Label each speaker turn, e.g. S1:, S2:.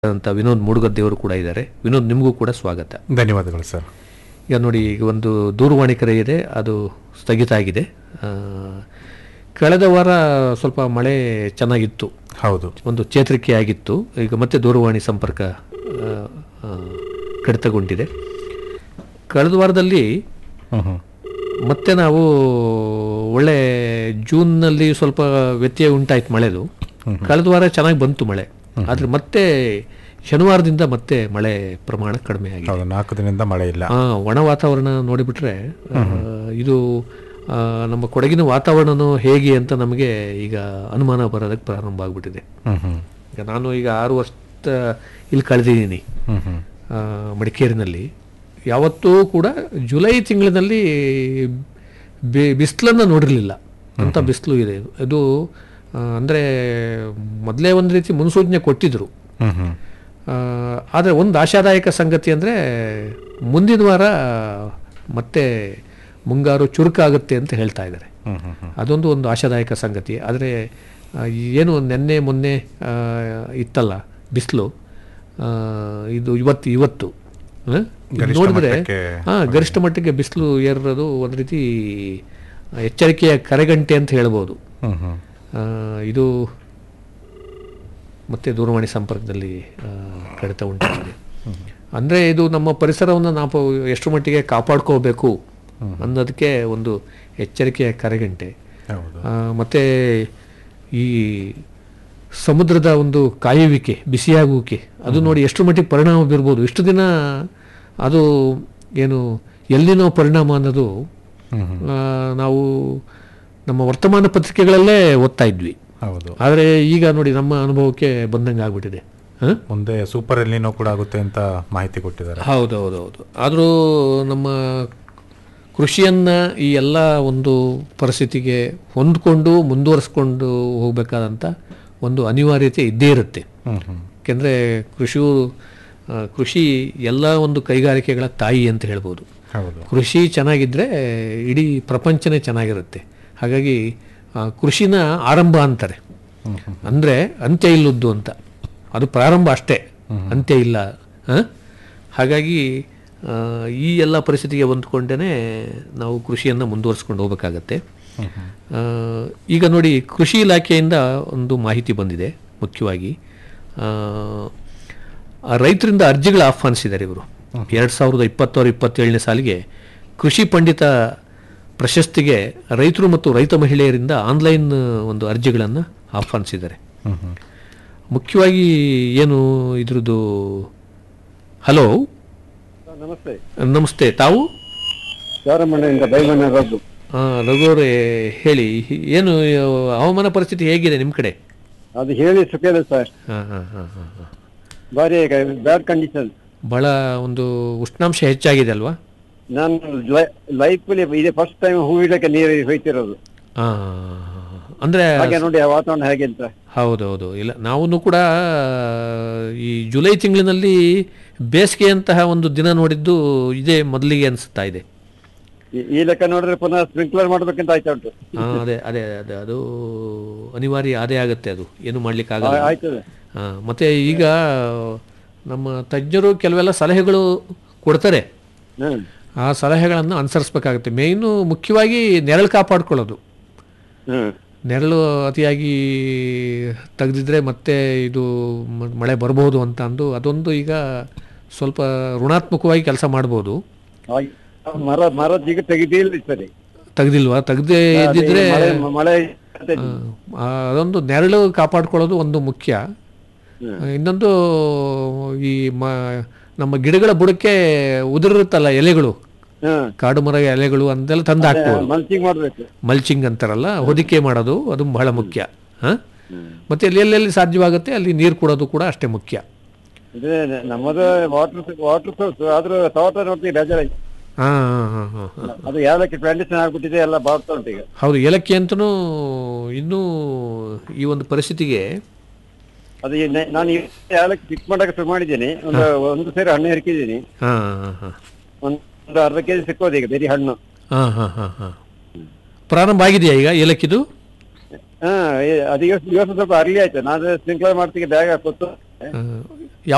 S1: ಅಂತ ವಿನೋದ್ ಮೂಡುಗದ್ದೆಯವರು ಕೂಡ ಇದ್ದಾರೆ ವಿನೋದ್ ನಿಮಗೂ ಕೂಡ ಸ್ವಾಗತ
S2: ಧನ್ಯವಾದಗಳು ಸರ್
S1: ಈಗ ನೋಡಿ ಈಗ ಒಂದು ದೂರವಾಣಿ ಕರೆ ಇದೆ ಅದು ಸ್ಥಗಿತ ಆಗಿದೆ ಆ, ಕಳೆದ ವಾರ ಸ್ವಲ್ಪ ಮಳೆ ಚೆನ್ನಾಗಿತ್ತು
S2: ಹೌದು
S1: ಒಂದು ಚೇತರಿಕೆ ಆಗಿತ್ತು ಈಗ ಮತ್ತೆ ದೂರವಾಣಿ ಸಂಪರ್ಕ ಆ, ಆ, ಕಡಿತಗೊಂಡಿದೆ ಕಳೆದ ವಾರದಲ್ಲಿ
S2: ಹ್ಮ್ ಹ್ಮ್
S1: ಮತ್ತೆ ನಾವು ಒಳ್ಳೆ ಜೂನ್ನಲ್ಲಿ ಸ್ವಲ್ಪ ವ್ಯತ್ಯಯ ಉಂಟಾಯ್ತು ಮಳೆದು ಕಳೆದ ವಾರ ಚೆನ್ನಾಗಿ ಬಂತು ಮಳೆ ಆದರೆ ಮತ್ತೆ ಶನಿವಾರದಿಂದ ಮತ್ತೆ ಮಳೆ ಪ್ರಮಾಣ ಕಡಿಮೆ ಆಗಿದೆ
S2: ಹೌದು ನಾಲ್ಕು ದಿನದಿಂದ ಮಳೆ ಇಲ್ಲ
S1: ಆ, ಒಣ ವಾತಾವರಣ ನೋಡಿಬಿಟ್ರೆ ಆ, ಇದು ಆ, ನಮ್ಮ ಕೊಡಗಿನ ವಾತಾವರಣನೂ ಹೇಗೆ ಅಂತ ನಮಗೆ ಈಗ ಅನುಮಾನ ಬರೋದಕ್ಕೆ ಪ್ರಾರಂಭ ಆಗಿಬಿಟ್ಟಿದೆ
S2: ಹ್ಮ್ ಹ್ಮ್
S1: ಈಗ ನಾನು ಈಗ ಆರು ವರ್ಷ ಇಲ್ಲಿ ಕಳೆದಿದ್ದೀನಿ
S2: ಹ್ಮ್ ಹ್ಮ್
S1: ಆ, ಮಡಿಕೇರಿನಲ್ಲಿ ಯಾವತ್ತೂ ಕೂಡ ಜುಲೈ ತಿಂಗಳಿನಲ್ಲಿ ಬಿ- ಬಿಸಿಲನ್ನು ನೋಡಿರಲಿಲ್ಲ ಅಂತ ಬಿಸಿಲು ಇದೆ ಅದು ಅಂದರೆ ಮೊದಲೇ ಒಂದು ರೀತಿ ಮುನ್ಸೂಚನೆ ಕೊಟ್ಟಿದ್ದರು
S2: ಹ್ಮ್ ಹ್ಮ್
S1: ಆದರೆ ಒಂದು ಆಶಾದಾಯಕ ಸಂಗತಿ ಅಂದರೆ ಮುಂದಿನ ವಾರ ಮತ್ತೆ ಮುಂಗಾರು ಚುರುಕಾಗುತ್ತೆ ಅಂತ ಹೇಳ್ತಾ ಇದ್ದಾರೆ
S2: ಹ್ಮ್ ಹ್ಮ್ ಹ್ಮ್
S1: ಅದೊಂದು ಒಂದು ಆಶಾದಾಯಕ ಸಂಗತಿ ಆದರೆ ಆ, ಏನು ನಿನ್ನೆ ಮೊನ್ನೆ ಆ, ಇತ್ತಲ್ಲ ಬಿಸಿಲು ಇದು ಇವತ್ತು ಇವತ್ತು ಆ? ಇದು
S2: ಗರಿಷ್ಠ
S1: ನೋಡಿದ್ರೆ
S2: ಮಟ್ಟಕ್ಕೆ
S1: ಹಾಂ ಗರಿಷ್ಠ ಮಟ್ಟಿಗೆ ಬಿಸಿಲು ಏರೋದು ಒಂದು ರೀತಿ ಎಚ್ಚರಿಕೆಯ ಕರೆಗಂಟೆ ಅಂತ ಹೇಳ್ಬೋದು
S2: ಹ್ಮ್ ಹ್ಮ್
S1: ಆ, ಇದು ಮತ್ತೆ ದೂರವಾಣಿ ಸಂಪರ್ಕದಲ್ಲಿ ಆ, ಕಡಿತ ಉಂಟಾಗಿದೆ ಅಂದರೆ ಇದು ನಮ್ಮ ಪರಿಸರವನ್ನು ನಾವು ಎಷ್ಟು ಮಟ್ಟಿಗೆ ಕಾಪಾಡ್ಕೋಬೇಕು ಅನ್ನೋದಕ್ಕೆ ಒಂದು ಎಚ್ಚರಿಕೆಯ ಕರೆಗಂಟೆ
S2: ಹೌದು
S1: ಆ, ಮತ್ತೆ ಈ ಸಮುದ್ರದ ಒಂದು ಕಾಯುವಿಕೆ ಬಿಸಿಯಾಗುವಿಕೆ ಅದು ನೋಡಿ ಎಷ್ಟು ಮಟ್ಟಿಗೆ ಪರಿಣಾಮ ಬೀರ್ಬೋದು ಇಷ್ಟು ದಿನ ಅದು ಏನು ಎಲ್ಲಿನೋ ಪರಿಣಾಮ ಅನ್ನೋದು
S2: ಹ್ಮ್ ಹ್ಮ್
S1: ಆ, ನಾವು ನಮ್ಮ ವರ್ತಮಾನ ಪತ್ರಿಕೆಗಳಲ್ಲೇ ಓದ್ತಾ ಇದ್ವಿ
S2: ಹೌದು
S1: ಆದರೆ ಈಗ ನೋಡಿ ನಮ್ಮ ಅನುಭವಕ್ಕೆ ಬಂದಂಗೆ ಆಗ್ಬಿಟ್ಟಿದೆ ಹಾಂ
S2: ಮುಂದೆ ಸೂಪರ್ ಎಲ್ಲಿನೋ ಕೂಡ ಆಗುತ್ತೆ ಅಂತ ಮಾಹಿತಿ ಕೊಟ್ಟಿದ್ದಾರೆ
S1: ಹೌದು ಹೌದು ಹೌದು ಆದರೂ ನಮ್ಮ ಕೃಷಿಯನ್ನು ಈ ಎಲ್ಲ ಒಂದು ಪರಿಸ್ಥಿತಿಗೆ ಹೊಂದ್ಕೊಂಡು ಮುಂದುವರಿಸ್ಕೊಂಡು ಹೋಗಬೇಕಾದಂಥ ಒಂದು ಅನಿವಾರ್ಯತೆ ಇದ್ದೇ ಇರುತ್ತೆ
S2: ಹ್ಮ್ ಹ್ಮ್
S1: ಯಾಕೆಂದರೆ ಕೃಷಿಯು ಆ, ಕೃಷಿ ಎಲ್ಲ ಒಂದು ಕೈಗಾರಿಕೆಗಳ ತಾಯಿ ಅಂತ ಹೇಳ್ಬೋದು
S2: ಹೌದು
S1: ಕೃಷಿ ಚೆನ್ನಾಗಿದ್ದರೆ ಇಡೀ ಪ್ರಪಂಚನೇ ಚೆನ್ನಾಗಿರುತ್ತೆ ಹಾಗಾಗಿ ಆ, ಕೃಷಿನ ಆರಂಭ ಅಂತಾರೆ
S2: ಹ್ಮ್ ಹ್ಮ್
S1: ಅಂದರೆ ಅಂತ್ಯ ಇಲ್ಲದ್ದು ಅಂತ ಅದು ಪ್ರಾರಂಭ ಅಷ್ಟೇ ಅಂತ್ಯ ಇಲ್ಲ ಆ? ಹಾಗಾಗಿ ಆ, ಈ ಎಲ್ಲ ಪರಿಸ್ಥಿತಿಗೆ ಹೊಂದ್ಕೊಂಡೇ ನಾವು ಕೃಷಿಯನ್ನು ಮುಂದುವರಿಸ್ಕೊಂಡು ಹೋಗಬೇಕಾಗತ್ತೆ ಆ, ಈಗ ನೋಡಿ ಕೃಷಿ ಇಲಾಖೆಯಿಂದ ಒಂದು ಮಾಹಿತಿ ಬಂದಿದೆ ಮುಖ್ಯವಾಗಿ ಆ, ಆ ರೈತರಿಂದ ಅರ್ಜಿಗಳು ಆಹ್ವಾನಿಸಿದ್ದಾರೆ ಇವರು ಎರಡು ಸಾವಿರದ ಇಪ್ಪತ್ತಾರು ಇಪ್ಪತ್ತೇಳನೇ ಸಾಲಿಗೆ ಕೃಷಿ ಪಂಡಿತ ಪ್ರಶಸ್ತಿಗೆ ರೈತರು ಮತ್ತು ರೈತ ಮಹಿಳೆಯರಿಂದ ಆನ್ಲೈನ್ ಒಂದು ಅರ್ಜಿಗಳನ್ನು ಆಹ್ವಾನಿಸಿದ್ದಾರೆ
S2: ಹ್ಮ್ ಹ್ಮ್
S1: ಮುಖ್ಯವಾಗಿ ಏನು ಇದ್ರದ್ದು ಹಲೋ
S3: ನಮಸ್ತೆ
S1: ನಮಸ್ತೆ ತಾವು
S3: ಚಾರಮಣ್ಣೆಯಿಂದ ಬೈಮಣ್ಣ ರದ್ದು
S1: ಆ, ರಘು ಅವರೇ ಹೇಳಿ ಏನು ಹವಾಮಾನ ಪರಿಸ್ಥಿತಿ ಹೇಗಿದೆ ನಿಮ್ಮ ಕಡೆ
S3: ಅದು ಹೇಳಿ ಸುಖೇದ ಸರ್
S1: ಹಾಂ ಹಾಂ ಹಾಂ ಹಾಂ ಹಾಂ
S3: ಭಾರಿ ಬ್ಯಾಡ್ ಕಂಡೀಷನ್
S1: ಭಾಳ ಒಂದು ಉಷ್ಣಾಂಶ ಹೆಚ್ಚಾಗಿದೆ ಅಲ್ವಾ
S3: ನಾನು ಲೈಫಲ್ಲಿ ಇದೇ ಫಸ್ಟ್ ಟೈಮ್ ಹೂ ಇಡಕ್ಕೆ ನೀರು ಹೋಯ್ತಿರೋದು
S1: ಹಾಂ ಅಂದರೆ
S3: ಹಾಗೆ ನೋಡಿ ಆ ವಾತಾವರಣ ಹೇಗೆ ಅಂತ
S1: ಹೌದೌದು ಇಲ್ಲ ನಾವು ಕೂಡ ಈ ಜುಲೈ ತಿಂಗಳಿನಲ್ಲಿ ಬೇಸಿಗೆಯಂತಹ ಒಂದು ದಿನ ನೋಡಿದ್ದು ಇದೇ ಮೊದಲಿಗೆ ಅನಿಸ್ತಾ ಇದೆ
S3: ಈ- ಈ ಲೆಕ್ಕ ನೋಡಿದ್ರೆ ಪುನಃ ಸ್ಪ್ರಿಂಕ್ಲರ್ ಮಾಡ್ಬೇಕಂತ ಆಯ್ತಾ ಉಂಟು
S1: ಆ, ಅದೇ ಅದೇ ಅದೇ ಅದು ಅನಿವಾರ್ಯ ಅದೇ ಆಗುತ್ತೆ ಅದು ಏನು ಮಾಡ್ಲಿಕ್ಕಾಗಲ್ಲ
S3: ಆ- ಆಯ್ತದೆ
S1: ಆ, ಮತ್ತೆ ಈಗ ನಮ್ಮ ತಜ್ಞರು ಕೆಲವೆಲ್ಲ ಸಲಹೆಗಳು ಕೊಡ್ತಾರೆ
S3: ಹ್ಮ್
S1: ಆ ಸಲಹೆಗಳನ್ನು ಅನುಸರಿಸ್ಬೇಕಾಗುತ್ತೆ ಮೇಯ್ನು ಮುಖ್ಯವಾಗಿ ನೆರಳು ಕಾಪಾಡ್ಕೊಳ್ಳೋದು
S3: ಹ್ಮ್
S1: ನೆರಳು ಅತಿಯಾಗಿ ತೆಗೆದಿದ್ರೆ ಮತ್ತೆ ಇದು ಮ- ಮಳೆ ಬರಬಹುದು ಅಂತ ಅಂದು ಅದೊಂದು ಈಗ ಸ್ವಲ್ಪ ಋಣಾತ್ಮಕವಾಗಿ ಕೆಲಸ ಮಾಡ್ಬೋದು
S3: ಹಾಗೆ ಮರ ಮರ ಜಿಗ ತೆಗಿದಿಲ್ಲ ಸರಿ
S1: ತೆಗ್ದಿಲ್ವಾ ತೆಗ್ದೇ ಇದ್ದಿದ್ರೆ
S3: ಮಳೆ ಮಳೆ
S1: ಆ, ಅದೊಂದು ನೆರಳು ಕಾಪಾಡ್ಕೊಳ್ಳೋದು ಒಂದು ಮುಖ್ಯ ಇನ್ನೊಂದು ಈ ಮ ನಮ್ಮ ಗಿಡಗಳ ಬುಡಕ್ಕೆ ಉದುರಿರುತ್ತಲ್ಲ ಎಲೆಗಳು
S3: ಹ್ಮ್
S1: ಕಾಡು ಮರ ಎಲೆಗಳು ಅಂತೆಲ್ಲ ತಂದು ಹಾಕ್ಬೋದು
S3: ಮಲ್ಚಿಂಗ್ ಮಾಡ್ಬೇಕು
S1: ಮಲ್ಚಿಂಗ್ ಅಂತಾರಲ್ಲ ಹೊದಿಕೆ ಮಾಡೋದು ಅದು ಬಹಳ ಮುಖ್ಯ ಹಾಂ ಮತ್ತೆ ಎಲ್ಲಿ ಎಲ್ಲೆಲ್ಲಿ ಸಾಧ್ಯವಾಗುತ್ತೆ ಅಲ್ಲಿ ನೀರು ಕೊಡೋದು ಕೂಡ ಅಷ್ಟೇ ಮುಖ್ಯ
S3: ಇದೇ ನಮ್ಮದು ವಾಟರ್ ವಾಟರ್ ಸೋರ್ಸ್ ಆದ್ರೂ ತೋಟ ನೋಡ್ತೀವಿ ಬೇಜಾರಾಯ್ತು
S1: ಹಾಂ ಹಾಂ ಹಾಂ ಹಾಂ
S3: ಅದು ಯಾವ್ದಕ್ಕೆ ಕಂಡೀಷನ್ ಆಗ್ಬಿಟ್ಟಿದೆ ಎಲ್ಲ ಬಾಡ್ತಾ ಉಂಟು ಈಗ
S1: ಹೌದು ಏಲಕ್ಕಿ ಅಂತೂ ಇನ್ನೂ ಈ ಒಂದು ಪರಿಸ್ಥಿತಿಗೆ
S3: ಅದು ಈ ನೆ- ನಾನು ಯಾಲಕ್ಕಿ ಫಿಕ್ಸ್ ಮಾಡಕ್ಕೆ ಶುರು ಮಾಡಿದ್ದೀನಿ ಒಂದು ಒಂದು ಸೇರಿ ಹಣ್ಣು ಹೆರ್ಕಿದ್ದೀನಿ
S1: ಹಾಂ ಹಾಂ ಹಾಂ
S3: ಒಂದು ಅರ್ಧ ಕೆಜಿ ಸಿಕ್ಕೋದು ಈಗ ಬರೀ ಹಣ್ಣು
S1: ಹಾಂ ಹಾಂ ಹಾಂ ಹಾಂ ಪ್ರಾರಂಭ ಆಗಿದೆಯಾ ಈಗ ಏಲಕ್ಕಿದು
S3: ಹಾ ಏ- ಅದು ಇವತ್ತು ಇವತ್ತು ಸ್ವಲ್ಪ ಅರ್ಲಿ ಆಯ್ತು ನಾನು ಸ್ಪ್ರಿಂಕ್ಲರ್ ಮಾಡ್ತಿಗೆ ಬ್ಯಾಗ್ ಹಾಕೊತ್ತು
S1: ಆ,